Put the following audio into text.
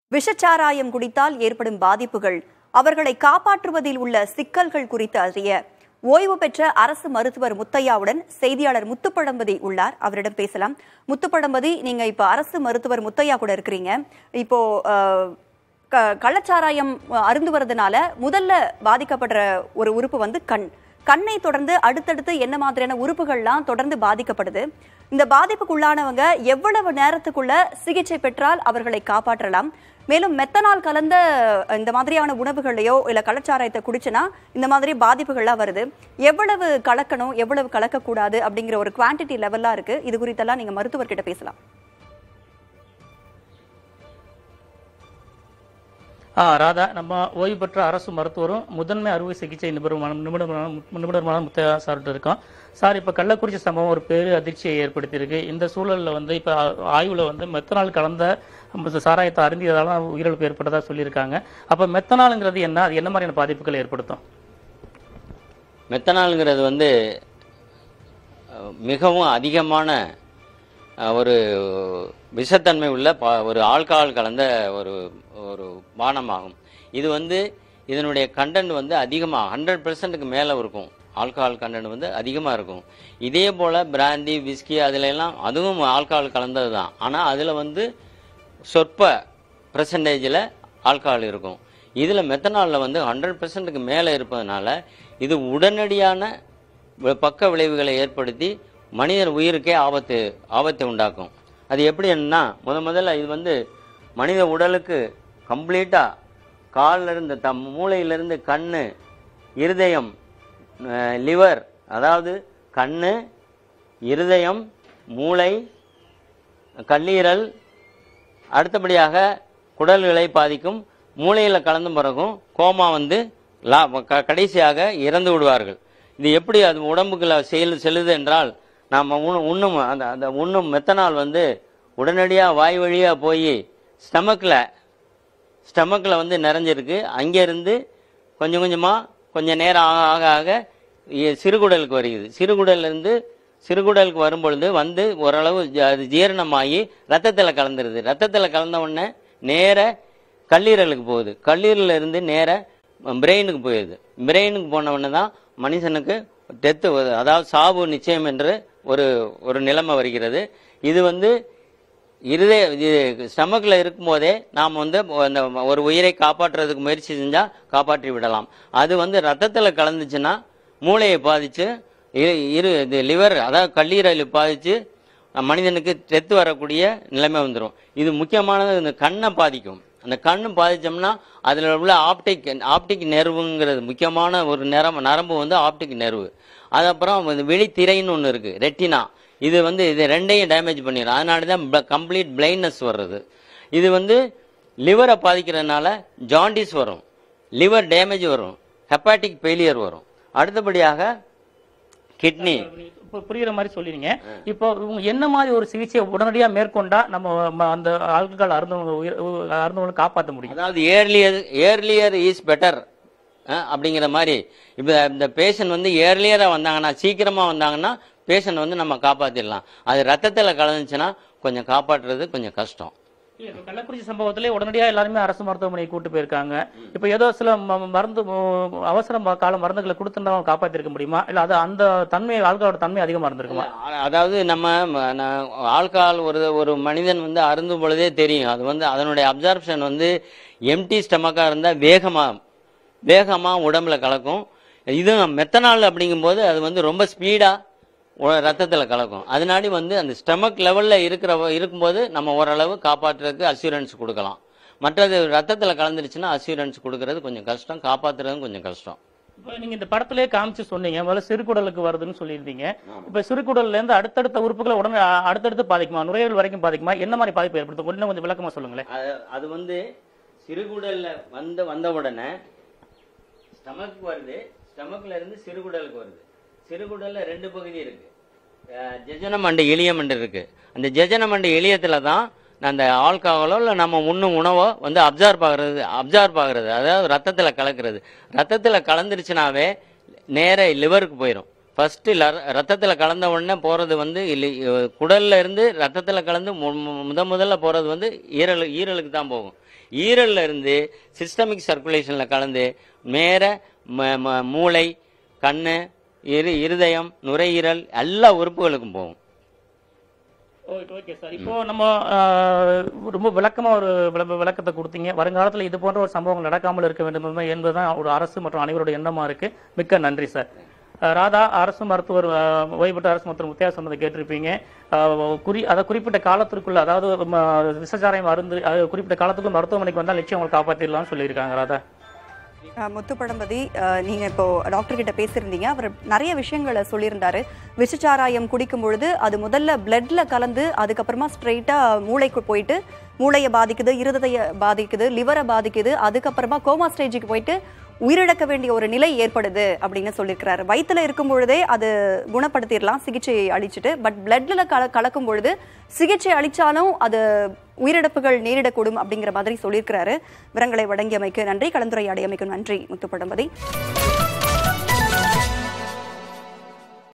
விஷச்சாராயம் குடித்தால் ஏற்படும் பாதிப்புகள் அவர்களை காப்பாற்றுவதில் உள்ள சிக்கல்கள் குறித்து அறிய ஓய்வு பெற்ற அரசு மருத்துவர் முத்தையாவுடன் செய்தியாளர் முத்துப்பழம்பதி உள்ளார் அவரிடம் பேசலாம் முத்துப்பழம்பதி நீங்க இப்ப அரசு மருத்துவர் முத்தையா கூட இருக்கிறீங்க இப்போ அஹ், க- கள்ளச்சாராயம் அருந்துவதனால முதல்ல பாதிக்கப்படுற ஒரு உறுப்பு வந்து கண் கண்ணை தொடர்ந்து அடுத்தடுத்து என்ன மாதிரியான உறுப்புகள்லாம் தொடர்ந்து பாதிக்கப்படுது இந்த பாதிப்புக்குள்ளானவங்க எவ்வளவு நேரத்துக்குள்ள சிகிச்சை பெற்றால் அவர்களை காப்பாற்றலாம் மேலும் மெத்தனால் கலந்த இந்த மாதிரியான உணவுகளையோ இல்ல கள்ளச்சாராயத்தை குடிச்சுனா இந்த மாதிரி பாதிப்புகள்லாம் வருது எவ்வளவு கலக்கணும் எவ்வளவு கலக்கக்கூடாது அப்படிங்கிற ஒரு குவான்டிட்டி லெவல்லாம் இருக்கு இது குறித்தெல்லாம் நீங்க மருத்துவர்கிட்ட பேசலாம் ஆ ராதா நம்ம ஓய்வு பெற்ற அரசு மருத்துவரும் முதன்மை அறுவை சிகிச்சை நிபுணருமான நிபுணருமான நிபுணருமான முத்தையா சார்கிட்ட இருக்கோம் சார் இப்போ கள்ளக்குறிச்சி சம்பவம் ஒரு பெரு அதிர்ச்சியை ஏற்படுத்தியிருக்கு இந்த சூழலில் வந்து இப்போ ஆய்வில் வந்து மெத்தனால் கலந்த இந்த சாராயத்தை அருந்தியதால உயிரிழப்பு ஏற்பட்டதா சொல்லியிருக்காங்க அப்போ மெத்தனாலுங்கிறது என்ன அது என்ன மாதிரியான பாதிப்புகளை ஏற்படுத்தும் மெத்தனால்ங்கிறது வந்து அஹ், மிகவும் அதிகமான அஹ், ஒரு விஷத்தன்மை உள்ள பா- ஒரு ஆல்கஹால் கலந்த ஒரு ஒரு பானமாகும் இது வந்து இதனுடைய கண்டென்ட் வந்து அதிகமாக ஹண்ட்ரட் பெர்சன்ட்டுக்கு மேலே இருக்கும் ஆல்கஹால் கண்டென்ட் வந்து அதிகமாக இருக்கும் இதே போல் பிராந்தி விஸ்கி அதுல எல்லாம் அதுவும் ஆல்கஹால் கலந்தது தான் ஆனால் அதில் வந்து சொற்ப பர்சன்டேஜில் ஆல்கஹால் இருக்கும் இதில் மெத்தனாலில் வந்து ஹண்ட்ரட் பெர்சன்ட்டுக்கு மேலே இருப்பதனால இது உடனடியான வி- பக்க விளைவுகளை ஏற்படுத்தி மனிதர் உயிருக்கே ஆபத்து ஆபத்தை உண்டாக்கும் அது எப்படி என்னன்னா முத முதல்ல இது வந்து மனித உடலுக்கு கம்ப்ளீட்டாக கால்ல இருந்து தம் மூளையிலிருந்து கண்ணு இருதயம் லிவர் அதாவது கண்ணு இருதயம் மூளை கல்லீரல் அடுத்தபடியாக குடல்களை பாதிக்கும் மூளையில் கலந்து பிறகும் கோமா வந்து லா க- கடைசியாக இறந்து விடுவார்கள் இது எப்படி அது உடம்புக்குள்ள செயல் செல்லுது என்றால் நாம் உண்ணு- உண்ணும் அந்த அந்த உண்ணும் மெத்தனால் வந்து உடனடியாக வாய் வழியாக போய் ஸ்டமக்கில் ஸ்டமக்கில் வந்து நிறைஞ்சிருக்கு அங்கேருந்து கொஞ்சம் கொஞ்சமாக கொஞ்சம் நேரம் ஆக ஆக ஆக இ- சிறுகுடலுக்கு வருகிறது சிறுகுடல்லேருந்து சிறுகுடலுக்கு வரும்பொழுது வந்து ஓரளவு ஜ- அது ஜீரணமாகி ரத்தத்தில் கலந்துருது ரத்தத்தில் கலந்த உடனே நேர கல்லீரலுக்கு போகுது கல்லீரல்ல இருந்து நேர பிரெயினுக்கு போயிடுது பிரெயினுக்கு போன உடனே தான் மனுஷனுக்கு டெத்து அதாவது சாவு நிச்சயம் என்று ஒரு ஒரு நிலைமை வருகிறது இது வந்து இருதய இது ஸ்டமக்கில் இருக்கும்போதே நாம் வந்து அந்த ஒரு உயிரை காப்பாற்றுறதுக்கு முயற்சி செஞ்சால் காப்பாற்றி விடலாம் அது வந்து ரத்தத்தில் கலந்துச்சுன்னா மூளையை பாதித்து இரு- இரு இது லிவர் அதாவது கல்லீரலை பாதித்து மனிதனுக்கு டெத்து வரக்கூடிய நிலைமை வந்துடும் இது முக்கியமானது இந்த கண்ணை பாதிக்கும் அந்த கண்ணு பாதிச்சோம்னா அதில் உள்ள ஆப்டிக் ஆப்டிக் நெர்வுங்கிறது முக்கியமான ஒரு நரம்பு நரம்பு வந்து ஆப்டிக் நெர்வு அது அப்புறம் இந்த விழித்திரைன்னு ஒன்று இருக்குது ரெட்டினா இது வந்து இது ரெண்டையும் டேமேஜ் பண்ணிடும் அதனால தான் கம்ப்ளீட் பிளைண்ட்னஸ் வர்றது இது வந்து லிவரை பாதிக்கிறதுனால ஜாண்டிஸ் வரும் லிவர் டேமேஜ் வரும் ஹெப்பாட்டிக் ஃபெயிலியர் வரும் அடுத்தபடியாக கிட்னி இப்போ புரியுற மாதிரி சொல்லிருங்க இப்போ இவங்க என்ன மாதிரி ஒரு சிகிச்சையை உடனடியா மேற்கொண்டா நம்ம ம- அந்த ஆல்கஹால் அருந்தவங்க உயிர் அருந்தவங்களை காப்பாற்ற முடியும் அதாவது ஏர்லியர் ஏர்லியர் இஸ் பெட்டர் அப்படிங்கிற மாதிரி இப்போ இந்த பேஷண்ட் வந்து ஏர்லியராக வந்தாங்கன்னா சீக்கிரமாக வந்தாங்கன்னா பேஷண்ட் வந்து நம்ம காப்பாற்றிடலாம் அது ரத்தத்தில் கலந்துச்சுன்னா கொஞ்சம் காப்பாற்றுறது கொஞ்சம் கஷ்டம் இல்ல, இப்ப கள்ளக்குறிச்சி சம்பவத்திலே உடனடியா எல்லாருமே அரசு மருத்துவமனைக்கு கூட்டு போயிருக்காங்க இப்ப ஏதோ சில ம- மருந்து ம- அவசர ம- கால மருந்துகளை கொடுத்துருந்தா அவங்க காப்பாத்திருக்க முடியுமா இல்ல அது அந்த தன்மை ஆல்கஹாலோட தன்மை அதிகமா இருந்திருக்குமா அ- அதாவது நம்ம ம- ந- ஆல்கஹால் ஒரு ஒரு மனிதன் வந்து அருந்தும் பொழுதே தெரியும் அது வந்து அதனுடைய அப்சார்ப்ஷன் வந்து எம்டி ஸ்டமக்காக இருந்தால் வேகமாக வேகமாக உடம்புல கலக்கும் இது மெத்தனால் அப்படிங்கும்போது அது வந்து ரொம்ப ஸ்பீடாக ரத்தத்தில் கலக்கும் அதனாடி வந்து அந்த ஸ்டமக் லெவலில் இருக்கிற இருக்கும்போது நம்ம ஓரளவு காப்பாற்றுறதுக்கு அசூரன்ஸ் கொடுக்கலாம் மற்றது ரத்தத்தில் கலந்துருச்சுன்னா அசூரன்ஸ் கொடுக்கறது கொஞ்சம் கஷ்டம் காப்பாற்றுறதும் கொஞ்சம் கஷ்டம் இப்ப நீங்க இந்த படத்திலே காமிச்சு சொன்னீங்க முதல்ல சிறுகுடலுக்கு வருதுன்னு சொல்லியிருந்தீங்க இப்ப சிறுகுடல்ல இருந்து அடுத்தடுத்த உறுப்புகளை உடனே அ- அடுத்தடுத்து பாதிக்குமா நுரையீரல் வரைக்கும் பாதிக்குமா என்ன மாதிரி பாதிப்பு ஏற்படுத்தும் இன்னும் கொஞ்சம் விளக்கமா சொல்லுங்களேன் அது அது வந்து சிறுகுடல்ல வந்த வந்த உடனே ஸ்டமக் வருது ஸ்டமக்ல இருந்து சிறுகுடலுக்கு வருது சிறுகுடல்ல ரெண்டு பகுதி இருக்கு அஹ் ஜெஜனம் அண்டு எளியம் அண்டு இருக்கு அந்த ஜெஜனம் அண்டு எளியத்துல தான் அந்த ஆல்கஹாலோ இல்லை நம்ம உண்ணும் உணவோ வந்து அப்சார்ப் ஆகுறது அப்சார்ப் ஆகுறது அதாவது ரத்தத்தில் கலக்கிறது ரத்தத்தில் கலந்துருச்சுனாவே நேர லிவருக்கு போயிடும் ஃபர்ஸ்ட் ரத்தத்துல கலந்த உடனே போறது வந்து இல்லை அஹ் குடல்ல இருந்து ரத்தத்துல கலந்து மு- மு- முத முதல்ல போறது வந்து ஈரல் ஈரலுக்கு தான் போகும் ஈரல்ல இருந்து சிஸ்டமிக் சர்க்குலேஷன்ல கலந்து நேர ம- ம- மூளை கண்ணு இரு இருதயம் நுரையீரல் எல்லா உறுப்புகளுக்கும் போகும் ஓகே ஓகே சார் இப்போ நம்ம ஆஹ், ரொம்ப விளக்கமா ஒரு விள- விளக்கத்தை கொடுத்தீங்க வருங்காலத்துல இது போன்ற ஒரு சம்பவங்கள் நடக்காமல் இருக்க வேண்டும் என்பது- என்பதுதான் ஒரு அரசு மற்றும் அனைவருடைய எண்ணமா இருக்கு மிக்க நன்றி சார் ஆஹ், ராதா அரசு மருத்துவர் ஆஹ், ஓய்வு பெற்ற அரசு மருத்துவர் முத்தையா சொன்னதை கேட்டிருப்பீங்க ஆஹ், குறி அதை குறிப்பிட்ட காலத்திற்குள்ள அதாவது ம, விசச்சாராயம் அருந்து அது குறிப்பிட்ட காலத்துக்குள்ள மருத்துவமனைக்கு வந்தால் நிச்சயம் அவங்களை காப்பாற்றிடலாம்னு சொல்லியிருக்காங்க ராதா அஹ் முத்துப்படம்பதி அஹ், நீங்க இப்போ டாக்டர் கிட்ட பேசியிருந்தீங்க அவர் நிறைய விஷயங்களை சொல்லியிருந்தாரு விஷச்சாராயம் குடிக்கும் பொழுது அது முதல்ல பிளட்ல கலந்து அதுக்கப்புறமா ஸ்ட்ரெயிட்டா மூளைக்கு போயிட்டு மூளையை பாதிக்குது இருதய பாதிக்குது லிவரை பாதிக்குது அதுக்கப்புறமா கோமா ஸ்டேஜுக்கு போயிட்டு உயிரிழக்க வேண்டிய ஒரு நிலை ஏற்படுது அப்படின்னு சொல்லியிருக்கிறாரு வயித்துல இருக்கும் பொழுதே அது குணப்படுத்திடலாம் சிகிச்சை அளிச்சுட்டு பட் பிளட்ல கல கலக்கும் பொழுது சிகிச்சை அளிச்சாலும் அது உயிரிழப்புகள் நேரிடக்கூடும் அப்படிங்கிற மாதிரி சொல்லியிருக்கிறாரு விவரங்களை வழங்கியமைக்கு நன்றி கலந்துரையாடியமைக்கு நன்றி முத்துப்படம்பதி